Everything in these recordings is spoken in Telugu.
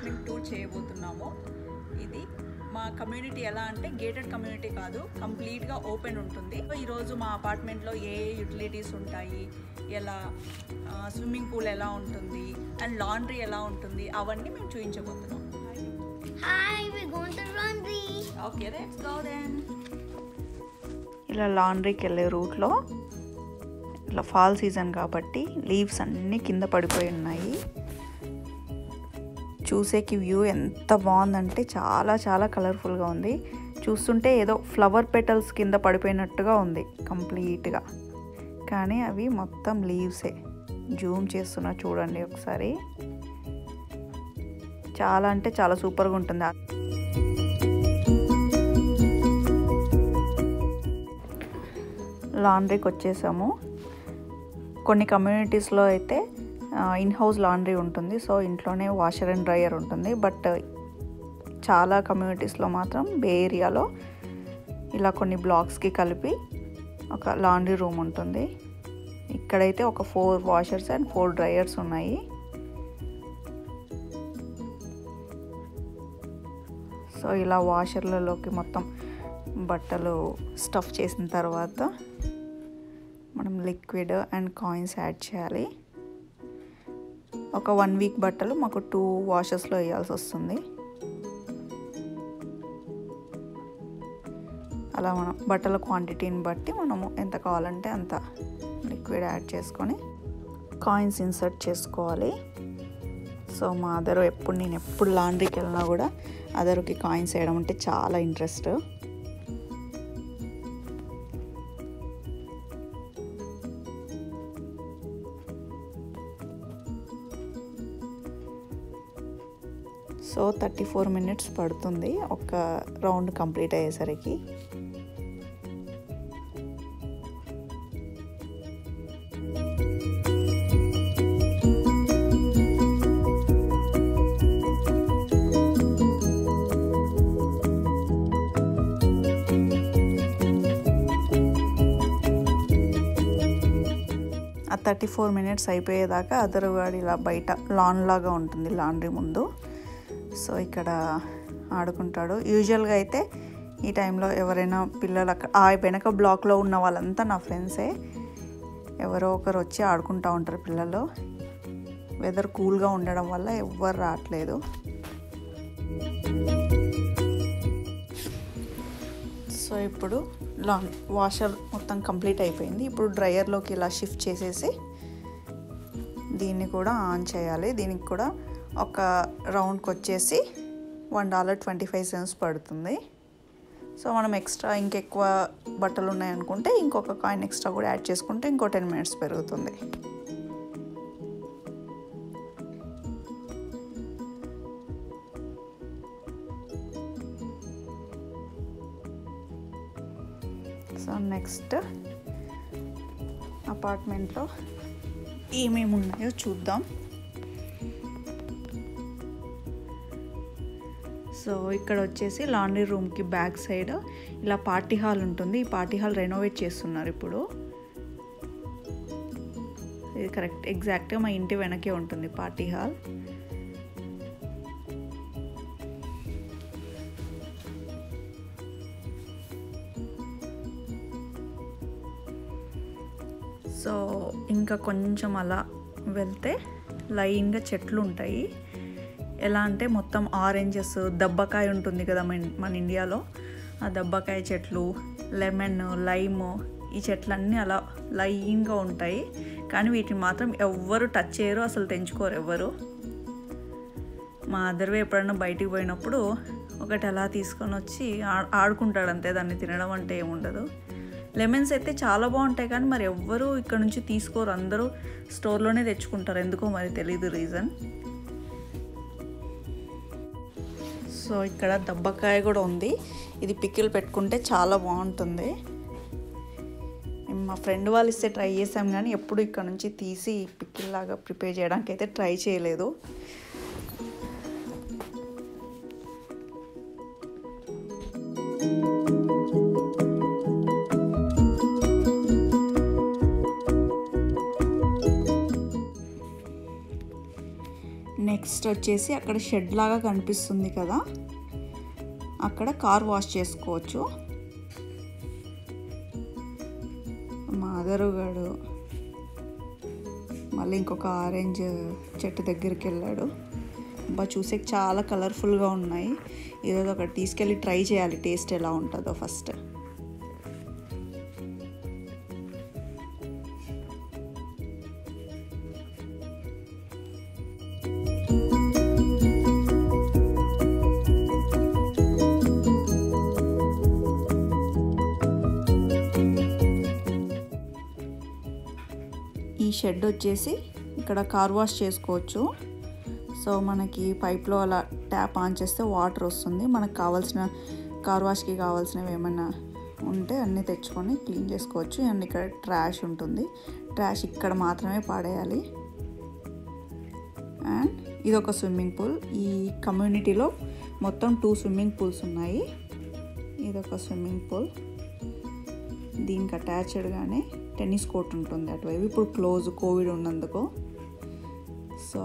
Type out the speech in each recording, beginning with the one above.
అపార్ట్మెంట్ టూర్ చేయబోతున్నాము ఇది మా కమ్యూనిటీ ఎలా అంటే గేటెడ్ కమ్యూనిటీ కాదు కంప్లీట్గా ఓపెన్ ఉంటుంది ఈరోజు మా అపార్ట్మెంట్లో ఏ ఏ యూటిలిటీస్ ఉంటాయి ఎలా స్విమ్మింగ్ పూల్ ఎలా ఉంటుంది అండ్ లాండ్రీ ఎలా ఉంటుంది అవన్నీ మేము చూపించబోతున్నాం Hi, we're going to laundry. Okay let's go then ఇలా లాండ్రీకి వెళ్ళే రూట్లో ఇలా ఫాల్ సీజన్ కాబట్టి లీవ్స్ అన్నీ కింద పడిపోయి ఉన్నాయి చూసేకి వ్యూ ఎంత బాగుందంటే చాలా చాలా కలర్ఫుల్గా ఉంది చూస్తుంటే ఏదో ఫ్లవర్ పెటల్స్ కింద పడిపోయినట్టుగా ఉంది కంప్లీట్గా కానీ అవి మొత్తం లీవ్సే జూమ్ చేస్తున్నా చూడండి ఒకసారి చాలా అంటే చాలా సూపర్గా ఉంటుంది లాండ్రీకి వచ్చేసాము కొన్ని కమ్యూనిటీస్లో అయితే ఇన్ హౌస్ లాండ్రీ ఉంటుంది సో ఇంట్లోనే వాషర్ అండ్ డ్రయర్ ఉంటుంది బట్ చాలా కమ్యూనిటీస్లో మాత్రం బే ఏరియాలో ఇలా కొన్ని బ్లాక్స్కి కలిపి ఒక లాండ్రీ రూమ్ ఉంటుంది ఇక్కడైతే ఒక four washers and four dryers ఉన్నాయి సో ఇలా వాషర్లలోకి మొత్తం బట్టలు స్టఫ్ చేసిన తర్వాత మనం లిక్విడ్ అండ్ కాయిన్స్ యాడ్ చేయాలి ఒక వన్ వీక్ బట్టలు మాకు టూ వాషెస్లో వేయాల్సి వస్తుంది అలా మనం బట్టల క్వాంటిటీని బట్టి మనము ఎంత కావాలంటే అంత లిక్విడ్ యాడ్ చేసుకొని కాయిన్స్ ఇన్సర్ట్ చేసుకోవాలి సో మా అదరు ఎప్పుడు నేను ఎప్పుడు లాండ్రీకి వెళ్ళినా కూడా అదరుకి కాయిన్స్ వేయడం అంటే చాలా interest so thirty four minutes పడుతుంది ఒక రౌండ్ కంప్లీట్ అయ్యేసరికి ఆ థర్టీ ఫోర్ మినిట్స్ అయిపోయేదాకా అదరుగాడి ఇలా బయట లాన్ లాగా ఉంటుంది లాండ్రీ ముందు సో ఇక్కడ ఆడుకుంటాడు యూజువల్గా అయితే ఈ టైంలో ఎవరైనా పిల్లలు అక్కడ ఆ వెనక బ్లాక్లో ఉన్న వాళ్ళంతా నా ఫ్రెండ్సే ఎవరో ఒకరు వచ్చి ఆడుకుంటూ ఉంటారు పిల్లలు వెదర్ కూల్గా ఉండడం వల్ల ఎవ్వరు రావట్లేదు సో ఇప్పుడు లాన్ వాషర్ మొత్తం కంప్లీట్ అయిపోయింది ఇప్పుడు డ్రయర్లోకి ఇలా షిఫ్ట్ చేసేసి దీన్ని కూడా ఆన్ చేయాలి దీనికి కూడా ఒక రౌండ్కి వచ్చేసి one dollar twenty five cents పడుతుంది సో మనం ఎక్స్ట్రా ఇంకెక్కువ బట్టలు ఉన్నాయనుకుంటే ఇంకొక కాయిన్ ఎక్స్ట్రా కూడా యాడ్ చేసుకుంటే ఇంకో టెన్ మినిట్స్ పెరుగుతుంది సో నెక్స్ట్ అపార్ట్మెంట్లో ఏమేమి ఉన్నాయో చూద్దాం సో ఇక్కడ వచ్చేసి లాండ్రీ రూమ్కి బ్యాక్ సైడ్ ఇలా పార్టీ హాల్ ఉంటుంది ఈ పార్టీ హాల్ రెనోవేట్ చేస్తున్నారు ఇప్పుడు ఇది కరెక్ట్ ఎగ్జాక్ట్గా మా ఇంటి వెనకే ఉంటుంది పార్టీ హాల్ సో ఇంకా కొంచెం అలా వెళ్తే లైన్గా చెట్లు ఉంటాయి ఎలా అంటే మొత్తం ఆరెంజెస్ దబ్బకాయ ఉంటుంది కదా మన మన ఇండియాలో ఆ దబ్బకాయ చెట్లు లెమన్ లైమ్ ఈ చెట్లన్నీ అలా లైన్గా ఉంటాయి కానీ వీటిని మాత్రం ఎవ్వరు టచ్ చేయరు అసలు తెంచుకోరు ఎవ్వరు మా అదర్వే ఎప్పుడైనా బయటికి పోయినప్పుడు ఒకటి అలా తీసుకొని వచ్చి ఆ- ఆడుకుంటాడు అంతే దాన్ని తినడం అంటే ఏముండదు లెమన్స్ అయితే చాలా బాగుంటాయి కానీ మరి ఎవ్వరూ ఇక్కడ నుంచి తీసుకోరు అందరూ స్టోర్లోనే తెచ్చుకుంటారు ఎందుకో మరి తెలీదు రీజన్ సో ఇక్కడ దబ్బకాయ కూడా ఉంది ఇది పికిల్ పెట్టుకుంటే చాలా బాగుంటుంది మేము మా ఫ్రెండ్ వాళ్ళు ఇస్తే ట్రై చేసాం కానీ ఎప్పుడు ఇక్కడ నుంచి తీసి పికిల్ లాగా ప్రిపేర్ చేయడానికి అయితే ట్రై చేయలేదు నెక్స్ట్ నెక్స్ట్ వచ్చేసి అక్కడ షెడ్ లాగా కనిపిస్తుంది కదా అక్కడ కార్ వాష్ చేసుకోవచ్చు మాదరుగాడు మళ్ళీ ఇంకొక ఆరెంజ్ చెట్టు దగ్గరికి వెళ్ళాడు బా చూసే చాలా కలర్ఫుల్గా ఉన్నాయి ఈరోజు ఒకటి తీసుకెళ్ళి ట్రై చేయాలి టేస్ట్ ఎలా ఉంటుందో ఫస్ట్ ఈ షెడ్ వచ్చేసి ఇక్కడ కార్ వాష్ చేసుకోవచ్చు సో మనకి పైప్లో అలా ట్యాప్ ఆన్ చేస్తే వాటర్ వస్తుంది మనకు కావాల్సిన కార్ వాష్కి కావాల్సినవి ఏమైనా ఉంటే అన్నీ తెచ్చుకొని క్లీన్ చేసుకోవచ్చు అండ్ ఇక్కడ ట్రాష్ ఉంటుంది ట్రాష్ ఇక్కడ మాత్రమే పాడేయాలి అండ్ ఇది ఒక స్విమ్మింగ్ పూల్ ఈ కమ్యూనిటీలో మొత్తం టూ స్విమ్మింగ్ పూల్స్ ఉన్నాయి ఇదొక స్విమ్మింగ్ పూల్ దీనికి అటాచ్డ్గానే టెన్నిస్ కోర్ట్ ఉంటుంది అటువైపు ఇప్పుడు క్లోజ్ కోవిడ్ ఉన్నందుకు సో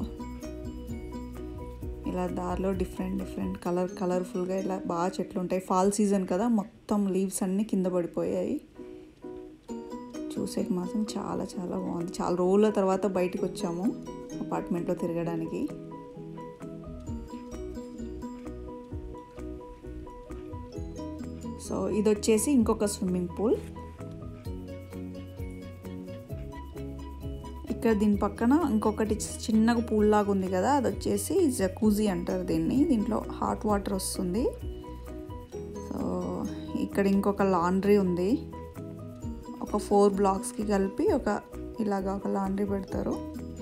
ఇలా దారిలో డిఫరెంట్ డిఫరెంట్ కలర్ కలర్ఫుల్గా ఇలా బాగా చెట్లు ఉంటాయి ఫాల్ సీజన్ కదా మొత్తం లీవ్స్ అన్నీ కింద పడిపోయాయి చూసేకి మాత్రం చాలా చాలా బాగుంది చాలా రోజుల తర్వాత బయటకు వచ్చాము అపార్ట్మెంట్లో తిరగడానికి సో ఇది వచ్చేసి ఇంకొక స్విమ్మింగ్ పూల్ ఇక్కడ దీని పక్కన ఇంకొకటి చిన్నగా పూల్ లాగా ఉంది కదా అది వచ్చేసి జకూజీ అంటారు దీన్ని దీంట్లో హాట్ వాటర్ వస్తుంది సో ఇక్కడ ఇంకొక లాండ్రీ ఉంది ఒక ఫోర్ బ్లాక్స్కి కలిపి ఒక ఇలాగా ఒక లాండ్రీ పెడతారు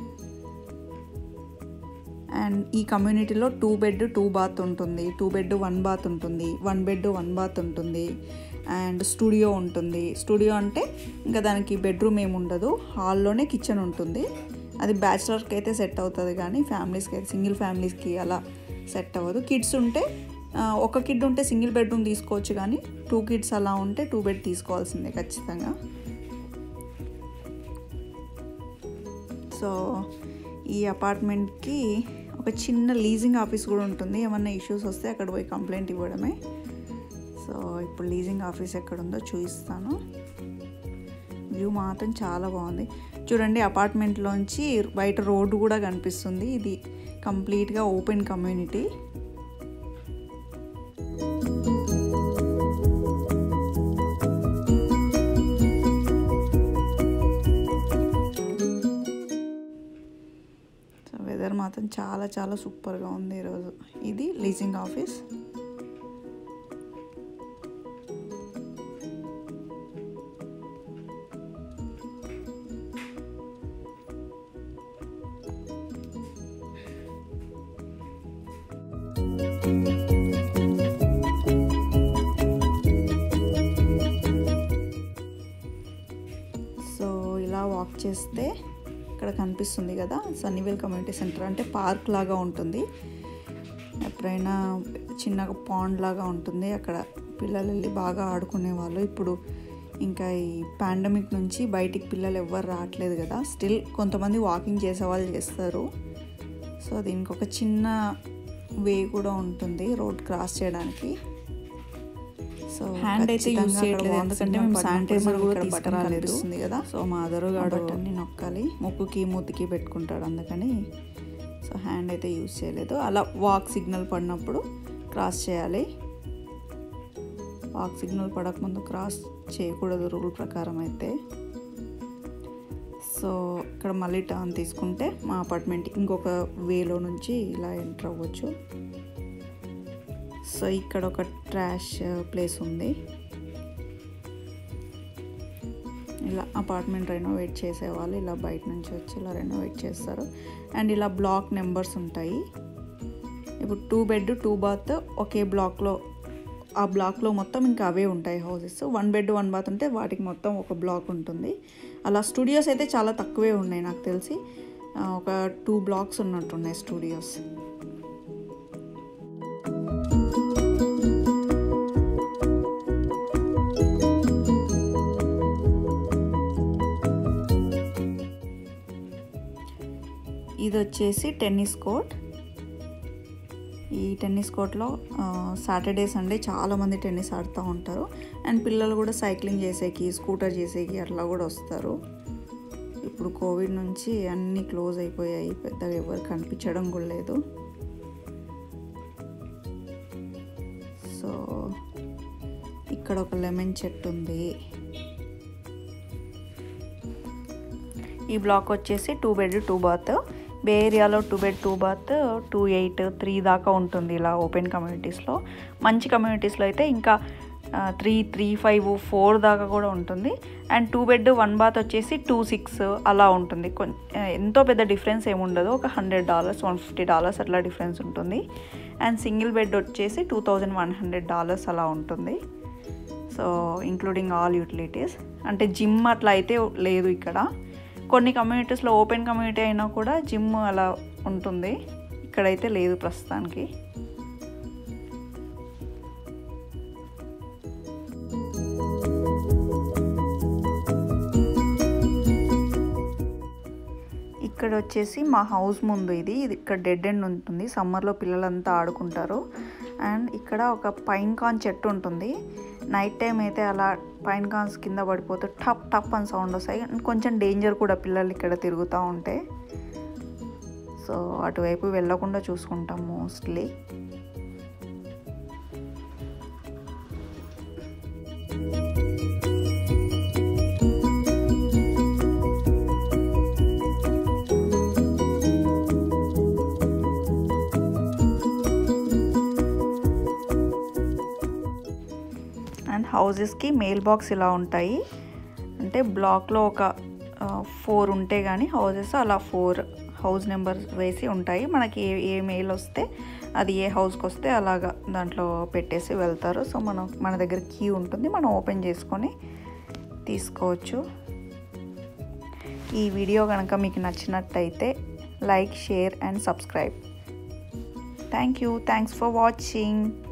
అండ్ ఈ కమ్యూనిటీలో టూ బెడ్ టూ బాత్ ఉంటుంది టూ బెడ్ వన్ బాత్ ఉంటుంది వన్ బెడ్ వన్ బాత్ ఉంటుంది అండ్ స్టూడియో ఉంటుంది స్టూడియో అంటే ఇంకా దానికి బెడ్రూమ్ ఏమి ఉండదు హాల్లోనే కిచెన్ ఉంటుంది అది బ్యాచిలర్కి అయితే సెట్ అవుతుంది కానీ ఫ్యామిలీస్కి అయితే సింగిల్ ఫ్యామిలీస్కి అలా సెట్ అవ్వదు కిడ్స్ ఉంటే ఒక కిడ్ ఉంటే సింగిల్ బెడ్రూమ్ తీసుకోవచ్చు కానీ టూ కిడ్స్ అలా ఉంటే టూ బెడ్ తీసుకోవాల్సిందే ఖచ్చితంగా సో ఈ అపార్ట్మెంట్కి ఒక చిన్న లీజింగ్ ఆఫీస్ కూడా ఉంటుంది ఏమన్నా ఇష్యూస్ వస్తే అక్కడ పోయి కంప్లైంట్ ఇవ్వడమే సో ఇప్పుడు లీజింగ్ ఆఫీస్ ఎక్కడ ఉందో చూపిస్తాను వ్యూ మాత్రం చాలా బాగుంది చూడండి అపార్ట్మెంట్లోంచి బయట రోడ్డు కూడా కనిపిస్తుంది ఇది కంప్లీట్గా ఓపెన్ కమ్యూనిటీ సో వెదర్ మాత్రం చాలా చాలా సూపర్గా ఉంది ఈరోజు ఇది లీజింగ్ ఆఫీస్ సో ఇలా వాక్ చేస్తే ఇక్కడ కనిపిస్తుంది కదా సన్నీవేల్ కమ్యూనిటీ సెంటర్ అంటే పార్క్ లాగా ఉంటుంది ఎప్పుడైనా చిన్నగా పాండ్ లాగా ఉంటుంది అక్కడ పిల్లలు వెళ్ళి బాగా ఆడుకునేవాళ్ళు ఇప్పుడు ఇంకా ఈ పాండమిక్ నుంచి బయటికి పిల్లలు ఎవ్వరు రావట్లేదు కదా స్టిల్ కొంతమంది వాకింగ్ చేసే వాళ్ళు చేస్తారు సో దీనికి ఒక చిన్న వే కూడా ఉంటుంది రోడ్ క్రాస్ చేయడానికి సో హ్యాండ్ అయితే యూజ్ చేయట్లేదు ఎందుకంటే మేము శానిటైజర్ కూడా తీసుకురాలేదు కదా సో మా అదరుగాడు అన్ని నొక్కాలి ముక్కుకి మూతికి పెట్టుకుంటాడు అందుకని సో హ్యాండ్ అయితే యూజ్ చేయలేదు అలా వాక్ సిగ్నల్ పడినప్పుడు క్రాస్ చేయాలి వాక్ సిగ్నల్ పడకముందు క్రాస్ చేయకూడదు రూల్ ప్రకారం అయితే సో ఇక్కడ మళ్ళీ టర్న్ తీసుకుంటే మా అపార్ట్మెంట్ ఇంకొక వేలో నుంచి ఇలా ఎంటర్ అవ్వచ్చు సో ఇక్కడ ఒక ట్రాష్ ప్లేస్ ఉంది ఇలా అపార్ట్మెంట్ రెనోవేట్ చేసేవాళ్ళు ఇలా బయట నుంచి వచ్చి ఇలా రెనోవేట్ చేస్తారు అండ్ ఇలా బ్లాక్ నెంబర్స్ ఉంటాయి ఇప్పుడు టూ బెడ్ టూ బాత్ ఒకే బ్లాక్లో ఆ బ్లాక్లో మొత్తం ఇంకా అవే ఉంటాయి houses one bed one bath ఉంటే వాటికి మొత్తం ఒక బ్లాక్ ఉంటుంది అలా స్టూడియోస్ అయితే చాలా తక్కువే ఉన్నాయి నాకు తెలిసి ఒక టూ బ్లాక్స్ ఉన్నట్టున్నాయి స్టూడియోస్ ఇది వచ్చేసి టెన్నిస్ కోర్ట్ ఈ టెన్నిస్ కోర్ట్లో సాటర్డే సండే చాలామంది టెన్నిస్ ఆడుతూ ఉంటారు అండ్ పిల్లలు కూడా సైక్లింగ్ చేసేకి స్కూటర్ చేసేకి అట్లా కూడా వస్తారు ఇప్పుడు కోవిడ్ నుంచి అన్నీ క్లోజ్ అయిపోయాయి పెద్దగా ఎవరు కనిపించడం కూడా లేదు సో ఇక్కడ ఒక లెమన్ చెట్టు ఉంది ఈ బ్లాక్ వచ్చేసి two bed two bath bay ఏరియాలో two bed two bath two eight three దాకా ఉంటుంది ఇలా ఓపెన్ కమ్యూనిటీస్లో మంచి కమ్యూనిటీస్లో అయితే ఇంకా త్రీ త్రీ ఫైవ్ ఫోర్ దాకా కూడా ఉంటుంది and two bed one bath వచ్చేసి టూ సిక్స్ అలా ఉంటుంది కొం ఎంతో పెద్ద డిఫరెన్స్ ఏముండదు ఒక hundred dollars one fifty dollars అట్లా డిఫరెన్స్ ఉంటుంది అండ్ సింగిల్ బెడ్ వచ్చేసి two thousand one hundred dollars అలా ఉంటుంది సో ఇంక్లూడింగ్ ఆల్ యూటిలిటీస్ అంటే జిమ్ అట్లా అయితే లేదు ఇక్కడ కొన్ని కమ్యూనిటీస్లో ఓపెన్ కమ్యూనిటీ అయినా కూడా జిమ్ అలా ఉంటుంది ఇక్కడైతే లేదు ప్రస్తుతానికి ఇక్కడ వచ్చేసి మా హౌస్ ముందు ఇది ఇది ఇక్కడ డెడ్ ఎండ్ ఉంటుంది సమ్మర్లో పిల్లలంతా ఆడుకుంటారు అండ్ ఇక్కడ ఒక పైన్ కాన్ చెట్టు ఉంటుంది నైట్ టైం అయితే అలా పైన్ కాన్స్ కింద పడిపోతే టప్ టప్ అని సౌండ్ వస్తాయి అండ్ కొంచెం డేంజర్ కూడా పిల్లలు ఇక్కడ తిరుగుతూ ఉంటే సో అటువైపు వెళ్ళకుండా చూసుకుంటాం మోస్ట్లీ అండ్ హౌజెస్కి మెయిల్ బాక్స్ ఇలా ఉంటాయి అంటే బ్లాక్లో ఒక ఫోర్ ఉంటే కానీ హౌజెస్ అలా ఫోర్ హౌస్ నెంబర్ వేసి ఉంటాయి మనకి ఏ ఏ మెయిల్ వస్తే అది ఏ హౌస్కి వస్తే అలాగా దాంట్లో పెట్టేసి వెళ్తారు సో మనం మన దగ్గర కీ ఉంటుంది మనం ఓపెన్ చేసుకొని తీసుకోవచ్చు ఈ వీడియో కనుక మీకు నచ్చినట్టయితే like share and subscribe thank you thanks for watching